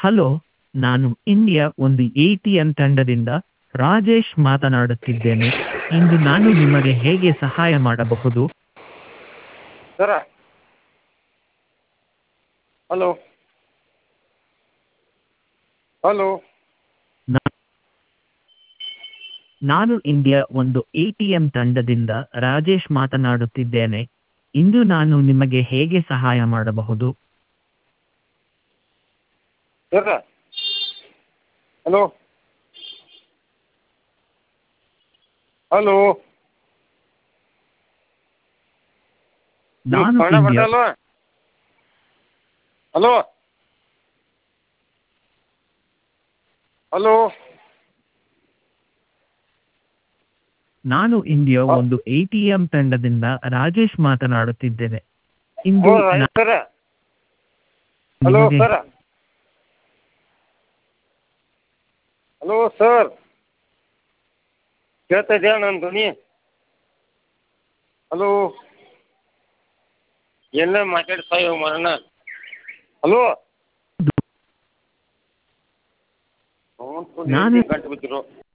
hello ನಾನು India ಒಂದು A T M ತಂಡದಿಂದ ರಾಜೇಶ್ ಮಾತನಾಡುತ್ತಿದ್ದೇನೆ ಇಂದು ನಾನು ನಿಮಗೆ ಹೇಗೆ ಸಹಾಯ ಮಾಡಬಹುದು ಸರ ಹಲೋ ಹಲೋ ನಾ- ನಾನು ಇಂಡಿಯಾ ಒಂದು ಎ ಟಿ ಎಂ ತಂಡದಿಂದ ರಾಜೇಶ್ ಮಾತನಾಡುತ್ತಿದ್ದೇನೆ ಇಂದು ನಾನು ನಿಮಗೆ ಹೇಗೆ ಸಹಾಯ ಮಾಡಬಹುದು ಸರ ಹಲೋ ಹಲೋ ನಾನು ಕನ್ನಡ ಇಂಡಿಯಾ ಬರ್ತಲ್ವ ಹಲೋ ಹಲೋ ನಾನು ಇಂಡಿಯಾ ಒಂದು ಎ ಟಿ ಎಂ ತಂಡದಿಂದ ರಾಜೇಶ್ ಮಾತನಾಡುತ್ತಿದ್ದೇನೆ ಇಂದು ಓ ನಾ- ಸರ ಹಲೋ ನಿಮಗೆ ಸರ ಹಲೋ ಸರ್ ಕೇಳ್ತಾ ಇದೆಯಾ ನನ್ನ ಧ್ವನಿ ಹಲೋ ಎಲ್ಲ ಮಾತಾಡ್ತಾ ಇವ್ ಮರಣ ಹಲೋ ನಾನು- ಗಂಟು ಬಿದ್ದಿರು